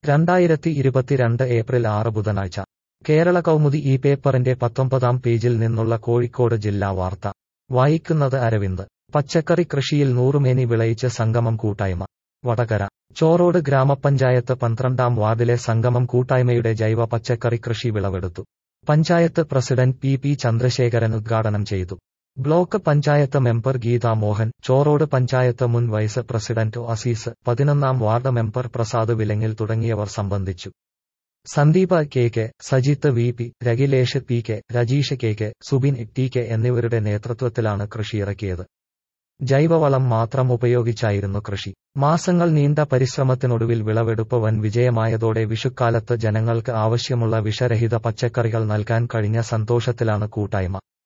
രണ്ടായിരത്തി ഇരുപത്തിരണ്ട് ഏപ്രിൽ ആറ് ബുധനാഴ്ച കേരള കൗമുദി ഈ പേപ്പറിന്റെ പത്തൊമ്പതാം പേജിൽ നിന്നുള്ള കോഴിക്കോട് ജില്ലാ വാർത്ത വായിക്കുന്നത് അരവിന്ദ് പച്ചക്കറി കൃഷിയിൽ നൂറുമേനി വിളയിച്ച് സംഗമം കൂട്ടായ്മ വടകര ചോറോട് ഗ്രാമപഞ്ചായത്ത് പന്ത്രണ്ടാം വാർഡിലെ സംഗമം കൂട്ടായ്മയുടെ ജൈവ പച്ചക്കറി കൃഷി വിളവെടുത്തു panchayat president P P Chandrasekharan ഉദ്ഘാടനം ചെയ്തു ബ്ലോക്ക് പഞ്ചായത്ത് മെമ്പർ ഗീതാ മോഹൻ ചോറോട് പഞ്ചായത്ത് മുൻ വൈസ് പ്രസിഡന്റ് അസീസ് പതിനൊന്നാം വാർഡ് മെമ്പർ പ്രസാദ് വിലങ്ങിൽ തുടങ്ങിയവർ സംബന്ധിച്ചു Sandeepa K K Sajith V P Rakilesh P K Rajeesh K K Subin T K എന്നിവരുടെ നേതൃത്വത്തിലാണ് കൃഷിയിറക്കിയത് ജൈവവളം മാത്രം ഉപയോഗിച്ചായിരുന്നു കൃഷി മാസങ്ങൾ നീണ്ട പരിശ്രമത്തിനൊടുവിൽ വിളവെടുപ്പ് വൻ വിജയമായതോടെ വിഷുക്കാലത്ത് ജനങ്ങൾക്ക് ആവശ്യമുള്ള വിഷരഹിത പച്ചക്കറികൾ നൽകാൻ കഴിഞ്ഞ സന്തോഷത്തിലാണ് കൂട്ടായ്മ